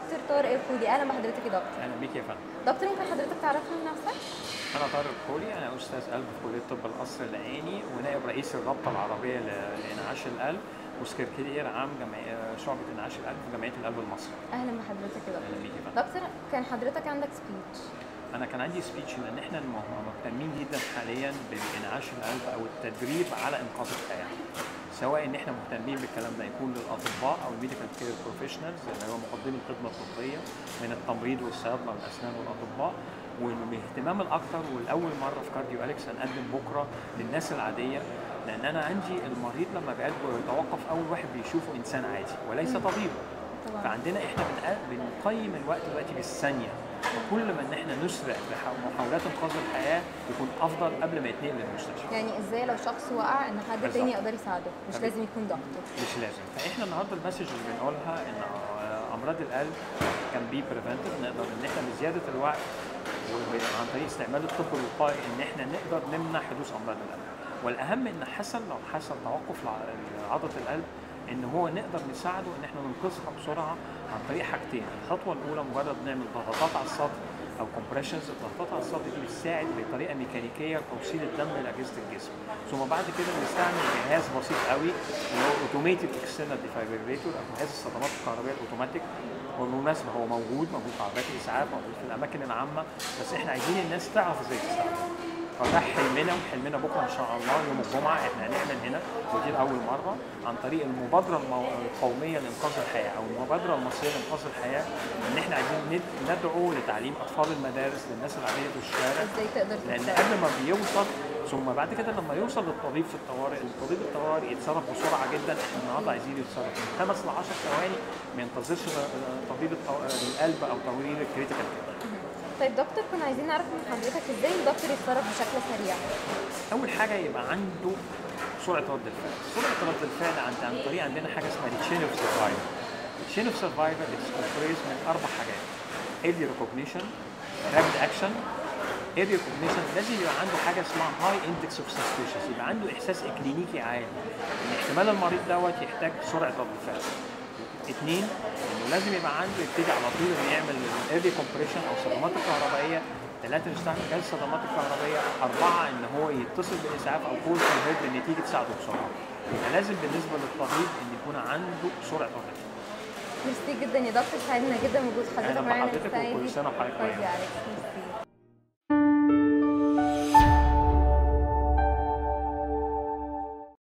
دكتور طارق الخولي اهلا بحضرتك يا دكتور اهلا بيك يا فندم دكتور ممكن حضرتك تعرفنا من نفسك انا طارق الخولي انا استاذ قلب في كليه طب القصر العيني ونائب رئيس الرابطه العربيه ل- لانعاش القلب وسكرتير عام جمعيه شعبه انعاش القلب في جمعيه القلب المصري اهلا بحضرتك يا اهلا دكتور بيك يا فندم دكتور كان حضرتك عندك سبيتش انا كان عندي سبيتش لان احنا الم- مهتمين جدا حاليا بانعاش القلب او التدريب على انقاذ الحياه سواء ان احنا مهتمين بالكلام ده يكون للاطباء او الميديكال كير بروفيشنالز اللي هو مقدمي الخدمه الطبيه من التمريض والصيادله والاسنان والاطباء والاهتمام الاكثر والاول مره في كارديو اليكس هنقدم بكره للناس العاديه لان انا عندي المريض لما بيعالج يتوقف اول واحد بيشوفه انسان عادي وليس طبيب طبعا فعندنا احنا بنق- بنقيم الوقت دلوقتي بالثانيه وكل ما ان احنا نسرع في ح- محاولات انقاذ الحياه يكون افضل قبل ما يتنقل للمستشفى يعني ازاي لو شخص وقع ان حد بالظبط. تاني يقدر يساعده مش طبيعي. لازم يكون دكتور مش لازم فاحنا النهارده المسج اللي بنقولها ان آه، امراض القلب كان بي بريفنتيف نقدر ان احنا بزياده الوعي وعن طريق استعمال الطب الوقائي ان احنا نقدر نمنع حدوث امراض القلب والاهم ان حصل لو حصل توقف لع- لعضله القلب ان هو نقدر نساعده ان احنا ننقذها بسرعه عن طريق حاجتين الخطوه الاولى مجرد نعمل ضغطات على السطح او كومبريشنز الضغطات على السطح دي بتساعد بطريقه ميكانيكيه توصيل الدم لاجهزه الجسم ثم بعد كده بنستعمل جهاز بسيط قوي اللي هو اوتوميتد اكسترنال ديفايبريتور او جهاز الصدمات الكهربائيه الاوتوماتيك وبالمناسبه هو موجود موجود في عربيات الاسعاف موجود في الاماكن العامه بس احنا عايزين الناس تعرف ازاي تستعمله فده حلمنا وحلمنا بكره ان شاء الله يوم الجمعه احنا هنعمل هنا ودي لاول مره عن طريق المبادره المو- القوميه لانقاذ الحياه او المبادره المصريه لانقاذ الحياه ان احنا عايزين ند- ندعو لتعليم اطفال المدارس للناس العاديه في الشارع ازاي تقدر لان تساعد قبل ما بيوصل ثم بعد كده لما يوصل للطبيب في الطوارئ الطبيب الطوارئ يتصرف بسرعه جدا احنا النهارده عايزين يتصرف من خمس ل 10 ثواني ما ينتظرش طبيب الطو- القلب او طبيب الكريتيكال كير طيب دكتور كنا عايزين نعرف من حضرتك ازاي الدكتور يتصرف بشكل سريع اول حاجه يبقى عنده سرعه رد الفعل سرعه رد الفعل عن عن طريق عندنا حاجه اسمها تشين اوف سرفايفر تشين اوف سرفايفر اتس من اربع حاجات ايدي ريكوجنيشن رابد اكشن ايدي ريكوجنيشن لازم يبقى عنده حاجه اسمها هاي اندكس اوف سسبيشس يبقى عنده احساس اكلينيكي عالي ان احتمال المريض دوت يحتاج سرعه رد فعل اثنين انه لازم يبقى عنده يبتدي على طول انه يعمل الايرلي كومبريشن او الصدمات الكهربائيه ثلاثة نستعمل جهاز الصدمات الكهربائية أربعة إن هو يتصل بالإسعاف أو كول في الهيد إن تيجي تساعده بسرعة يبقى لازم بالنسبة للطبيب إن يكون عنده سرعة رد ميرسي جدا يا دكتور سعدنا جدا وجود حضرتك أهلا معانا بحضرتك السنة وكل دي. سنة وحضرتك كارديو طيبة. أليكس. ميرسي